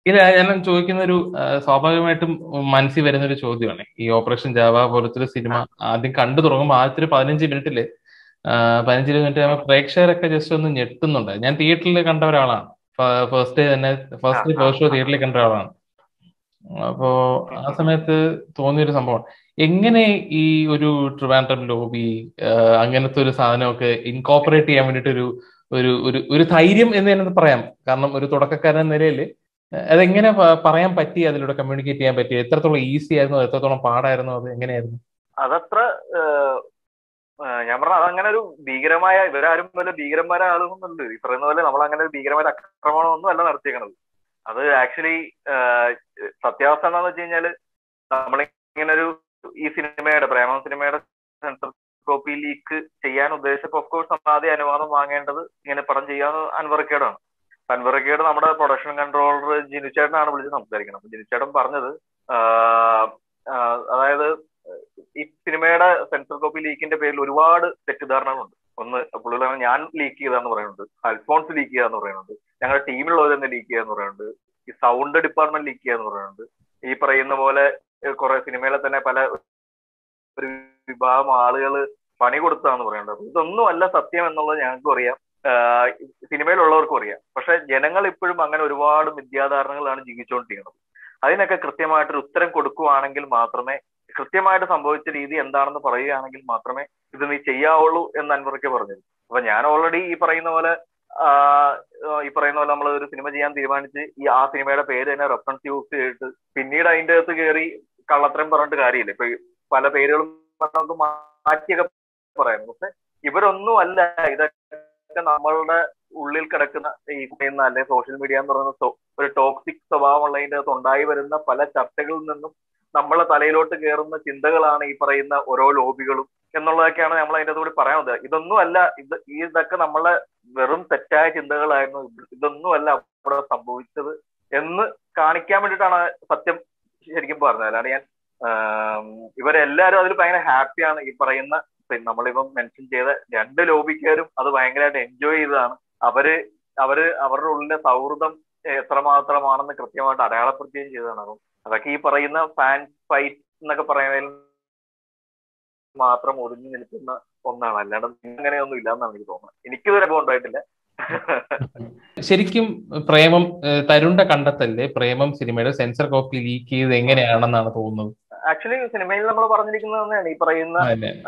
ഇല്ല ഞാൻ ചോദിക്കുന്ന ഒരു സ്വാഭാവികമായിട്ടും മനസ്സിൽ വരുന്ന ഒരു ചോദ്യമാണ് ഈ ഓപ്പറേഷൻ ജാവ പോലത്തെ ഒരു സിനിമ ആദ്യം കണ്ടു തുടങ്ങുമ്പോൾ ആദ്യത്തെ ഒരു പതിനഞ്ച് മിനിറ്റില് പതിനഞ്ച് മിനിറ്റ് പ്രേക്ഷകരൊക്കെ ജസ്റ്റ് ഒന്ന് ഞെട്ടുന്നുണ്ട് ഞാൻ തിയേറ്ററിൽ കണ്ട ഒരാളാണ് ഫസ്റ്റ് ഡേ തന്നെ ഫസ്റ്റ് ഫസ്റ്റ് ഷോ തിയേറ്ററിൽ കണ്ട ഒരാളാണ് അപ്പോ ആ സമയത്ത് തോന്നിയൊരു സംഭവം എങ്ങനെ ഈ ഒരു ട്രിവാൻഡ്രം ലോബി അങ്ങനത്തെ ഒരു സാധനമൊക്കെ ഇൻകോപ്പറേറ്റ് ചെയ്യാൻ വേണ്ടിട്ട് ഒരു ഒരു ഒരു ഒരു ധൈര്യം എന്ന് തന്നെ പറയാം കാരണം ഒരു തുടക്കക്കാരൻ എന്ന നിലയിൽ അതെങ്ങനെ പറയാൻ പറ്റി അതിലൂടെ കമ്മ്യൂണിക്കേറ്റ് ചെയ്യാൻ പറ്റി എത്രത്തോളം ഈസി ആയിരുന്നു എത്രത്തോളം പാടായിരുന്നു അത് എങ്ങനെയായിരുന്നു അതത്ര ഞാൻ പറഞ്ഞ അതങ്ങനെ ഒരു ഭീകരമായ ഇവരാരും വല്ല ഭീകരന്മാരായ ആളുകളൊന്നുണ്ട് ഈ പറയുന്ന പോലെ നമ്മൾ അങ്ങനെ ഒരു ഭീകരമായ ആക്രമണമൊന്നും അല്ല നടത്തിയേക്കണത് അത് ആക്ച്വലി സത്യാവസ്ഥ എന്താണെന്ന് വെച്ച് കഴിഞ്ഞാല് നമ്മളിങ്ങനെ ഒരു ഈ സിനിമയുടെ പ്രേമം സിനിമയുടെ സെൻസർ കോപ്പി ലീക്ക് ചെയ്യാൻ ഉദ്ദേശിച്ചപ്പോൾ ഓഫ് കോഴ്സ് നമ്മൾ ആദ്യം അനുവാദം വാങ്ങേണ്ടത് ഇങ്ങനെ പടം ചെയ്യാൻ അൻവറക്കേടാണ് അൻവറക്കേട് നമ്മുടെ പ്രൊഡക്ഷൻ കൺട്രോളർ ജിനുചേട്ടനാണ് വിളിച്ച് സംസാരിക്കുന്നത് അപ്പൊ ജിനുചേട്ടൻ പറഞ്ഞത് അതായത് ഈ സിനിമയുടെ സെൻസർ കോപ്പി ലീക്കിന്റെ പേരിൽ ഒരുപാട് തെറ്റിദ്ധാരണകളുണ്ട് ഒന്ന് പുള്ളികൾ ഞാൻ ലീക്ക് ചെയ്താന്ന് പറയുന്നുണ്ട് അൽഫോൺസ് ലീക്ക് ചെയ്താന്ന് പറയുന്നുണ്ട് ഞങ്ങളുടെ ടീമിലുള്ളവർ തന്നെ ലീക്ക് ചെയ്യാന്ന് പറയുന്നുണ്ട് ഈ സൗണ്ട് ഡിപ്പാർട്ട്മെന്റ് ലീക്ക് ചെയ്യാന്ന് പറയുന്നുണ്ട് ഈ പറയുന്ന പോലെ കുറെ സിനിമയിലെ തന്നെ പല ഒരു വിഭാഗം ആളുകൾ പണി കൊടുത്താന്ന് പറയുന്നുണ്ട് ഇതൊന്നും അല്ല സത്യം എന്നുള്ളത് ഞങ്ങൾക്കും അറിയാം സിനിമയിലുള്ളവർക്കും അറിയാം പക്ഷെ ജനങ്ങൾ ഇപ്പോഴും അങ്ങനെ ഒരുപാട് മിഥ്യാധാരണകളാണ് ജീവിച്ചുകൊണ്ടിരിക്കുന്നത് അതിനൊക്കെ കൃത്യമായിട്ടൊരു ഉത്തരം കൊടുക്കുവാണെങ്കിൽ മാത്രമേ കൃത്യമായിട്ട് സംഭവിച്ച രീതി എന്താണെന്ന് പറയുകയാണെങ്കിൽ മാത്രമേ ഇത് നീ ചെയ്യാവുള്ളൂ എന്ന് അൻവറയ്ക്ക് പറഞ്ഞത് അപ്പൊ ഞാൻ ഓൾറെഡി ഈ പറയുന്ന പോലെ ഈ പറയുന്ന പോലെ നമ്മൾ ഒരു സിനിമ ചെയ്യാൻ തീരുമാനിച്ച് ഈ ആ സിനിമയുടെ പേര് തന്നെ റെഫറൻസ് യൂസ് ചെയ്തിട്ട് പിന്നീട് അതിന്റെ അകത്ത് കയറി കള്ളത്തരം പറഞ്ഞിട്ട് കാര്യമില്ല ഇപ്പൊ പല പേരുകളും നമുക്ക് മാറ്റിയൊക്കെ പറയാം പക്ഷെ ഇവരൊന്നും അല്ല ഇതൊക്കെ നമ്മളുടെ ഉള്ളിൽ കിടക്കുന്ന ഈ പറയുന്ന അല്ലെ സോഷ്യൽ മീഡിയ എന്ന് പറയുന്ന ഒരു ടോക്സിക് സ്വഭാവമുള്ളതിന്റെ അകത്ത് ഉണ്ടായി വരുന്ന പല ചർച്ചകളിൽ നിന്നും നമ്മളെ തലയിലോട്ട് കയറുന്ന ചിന്തകളാണ് ഈ പറയുന്ന ഓരോ ലോബികളും എന്നുള്ളതൊക്കെയാണ് നമ്മൾ അതിൻ്റെ കൂടി പറയാൻ വന്നത് ഇതൊന്നും അല്ല ഇത് ഇതൊക്കെ നമ്മളെ വെറും തെറ്റായ ചിന്തകളായിരുന്നു ഇതൊന്നും അല്ല അവിടെ സംഭവിച്ചത് എന്ന് കാണിക്കാൻ വേണ്ടിയിട്ടാണ് സത്യം ശരിക്കും പറഞ്ഞത് അല്ലാണ്ട് ഞാൻ ഇവരെല്ലാരും അതിൽ ഭയങ്കര ഹാപ്പിയാണ് ഈ പറയുന്ന നമ്മളിപ്പം മെൻഷൻ ചെയ്ത രണ്ട് ലോബിക്കാരും അത് ഭയങ്കരമായിട്ട് എൻജോയ് ചെയ്തതാണ് അവര് അവര് അവരുടെ ഉള്ളിലെ സൗഹൃദം എത്രമാത്രമാണെന്ന് കൃത്യമായിട്ട് അടയാളപ്പെടുത്തുകയും ചെയ്തതാണ് അപ്പം അതൊക്കെ ഈ പറയുന്ന ഫാൻ ഫൈറ്റ് എന്നൊക്കെ പറയുന്നതിൽ മാത്രം ഒതുങ്ങി നിൽക്കുന്ന ഒന്നാണ് അല്ലാണ്ട് അങ്ങനെയൊന്നും ഇല്ല എന്നാണ് എനിക്ക് തോന്നുന്നത് എനിക്കിതൊരു അനുഭവം ഉണ്ടായിട്ടില്ല ശരിക്കും പ്രേമം തരുണ്ട കണ്ടെത്തല്ലേ പ്രേമം സിനിമയുടെ സെൻസർ കോപ്പി ലീക്ക് ചെയ്ത് എങ്ങനെയാണെന്നാണ് തോന്നുന്നത് ആക്ച്വലി സിനിമയിൽ നമ്മൾ പറഞ്ഞിരിക്കുന്നത് തന്നെയാണ് ഈ പറയുന്ന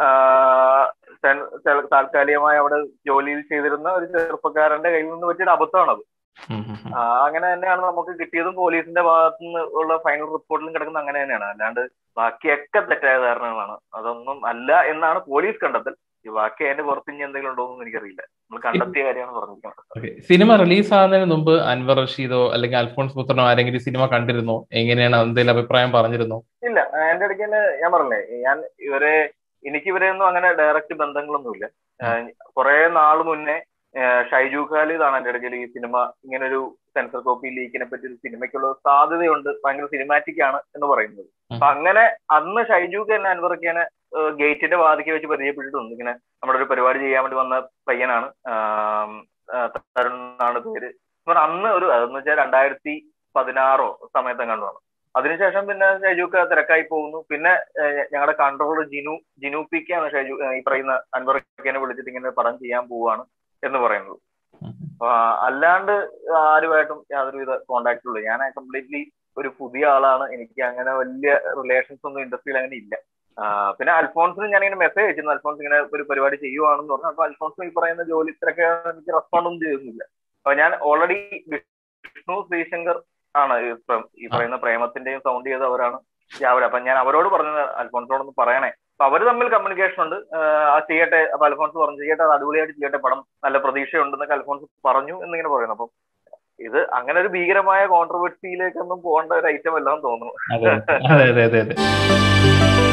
താൽക്കാലികമായി അവിടെ ജോലിയിൽ ചെയ്തിരുന്ന ഒരു ചെറുപ്പക്കാരന്റെ കയ്യിൽ നിന്ന് പറ്റിയൊരു അബദ്ധമാണത് അങ്ങനെ തന്നെയാണ് നമുക്ക് കിട്ടിയതും പോലീസിന്റെ ഭാഗത്തു നിന്ന് ഉള്ള ഫൈനൽ റിപ്പോർട്ടിലും കിടക്കുന്നത് അങ്ങനെ തന്നെയാണ് അല്ലാണ്ട് ബാക്കിയൊക്കെ തെറ്റായ ധാരണകളാണ് അതൊന്നും അല്ല എന്നാണ് പോലീസ് കണ്ടെത്തൽ ഈ ബാക്കി അതിന്റെ പുറത്തിഞ്ഞ് എന്തെങ്കിലും ഉണ്ടോ എന്ന് എനിക്കറിയില്ല നമ്മൾ കണ്ടെത്തിയ കാര്യമാണ് പറഞ്ഞിരിക്കുന്നത് സിനിമ റിലീസ് ആകുന്നതിന് മുമ്പ് അൻവർ റഷീദോ അല്ലെങ്കിൽ അൽഫോൺസ് പുത്രനോ ആരെങ്കിലും സിനിമ കണ്ടിരുന്നോ എങ്ങനെയാണ് എന്തെങ്കിലും അഭിപ്രായം പറഞ്ഞിരുന്നോ ഇല്ല എന്റെ ഇടയ്ക്ക് തന്നെ ഞാൻ പറഞ്ഞേ ഞാൻ ഇവരെ എനിക്ക് ഇവരെയൊന്നും അങ്ങനെ ഡയറക്റ്റ് ബന്ധങ്ങളൊന്നുമില്ല കുറെ നാൾ മുന്നേ ഷൈജു ഖാലിദാണ് എന്റെ ഇടയ്ക്ക് ഈ സിനിമ ഇങ്ങനെ ഒരു സെൻസർ കോപ്പി ലീക്കിനെ പറ്റി ഒരു സിനിമയ്ക്കുള്ള സാധ്യതയുണ്ട് ഭയങ്കര സിനിമാറ്റിക് ആണ് എന്ന് പറയുന്നത് അപ്പൊ അങ്ങനെ അന്ന് ഷൈജുക്ക് തന്നെ അൻവറക്കാനെ ഗേറ്റിന്റെ വാതിക്ക് വെച്ച് പരിചയപ്പെട്ടിട്ടുണ്ട് ഇങ്ങനെ നമ്മുടെ ഒരു പരിപാടി ചെയ്യാൻ വേണ്ടി വന്ന പയ്യനാണ് തരുൺ എന്നാണ് പേര് അന്ന് ഒരു അതെന്ന് വെച്ചാൽ രണ്ടായിരത്തി പതിനാറോ സമയത്ത് കണ്ടാണ് അതിനുശേഷം പിന്നെ ഷൈജുക്ക് തിരക്കായി പോകുന്നു പിന്നെ ഞങ്ങളുടെ controller Jinu Jinu P K ആണ് ഷൈജു ഈ പറയുന്ന അൻവറക്കാനെ വിളിച്ചിട്ട് ഇങ്ങനെ പടം ചെയ്യാൻ പോവാണ് എന്ന് പറയുന്നത് അല്ലാണ്ട് ആരുമായിട്ടും യാതൊരുവിധ കോണ്ടാക്ട് ഉള്ളൂ ഞാൻ കംപ്ലീറ്റ്ലി ഒരു പുതിയ ആളാണ് എനിക്ക് അങ്ങനെ വലിയ റിലേഷൻസ് ഒന്നും ഇൻഡസ്ട്രിയിൽ അങ്ങനെ ഇല്ല പിന്നെ അൽഫോൺസിന് ഞാൻ ഇങ്ങനെ മെസ്സേജ് അയച്ചിരുന്നു അൽഫോൺസ് ഇങ്ങനെ ഒരു പരിപാടി ചെയ്യുവാണെന്ന് പറഞ്ഞു അപ്പൊ അൽഫോൺസ് ഈ പറയുന്ന ജോലി ഇത്രയൊക്കെ എനിക്ക് റെസ്പോണ്ട് ഒന്നും ചെയ്യുന്നില്ല അപ്പൊ ഞാൻ ഓൾറെഡി വിഷ്ണു ശ്രീശങ്കർ ആണ് ഈ പറയുന്ന പ്രേമത്തിന്റെയും സൗണ്ട് ചെയ്ത് അവരാണ് അവർ അപ്പൊ ഞാൻ അവരോട് പറഞ്ഞത് അൽഫോൺസിനോടൊന്ന് പറയണേ അപ്പൊ അവര് തമ്മിൽ കമ്മ്യൂണിക്കേഷൻ ഉണ്ട് ആ ചെയ്യട്ടെ അപ്പൊ അൽഫോൺസ് പറഞ്ഞു ചെയ്യട്ടെ അത് അടിപൊളിയായിട്ട് ചെയ്യട്ടെ പടം നല്ല പ്രതീക്ഷയുണ്ടെന്നൊക്കെ അൽഫോൺസ് പറഞ്ഞു എന്നിങ്ങനെ പറയുന്നു അപ്പം ഇത് അങ്ങനെ ഒരു ഭീകരമായ കോൺട്രവേഴ്സിയിലേക്കൊന്നും പോകേണ്ട ഒരു ഐറ്റം അല്ലാന്ന് തോന്നുന്നു അതെ അതെ അതെ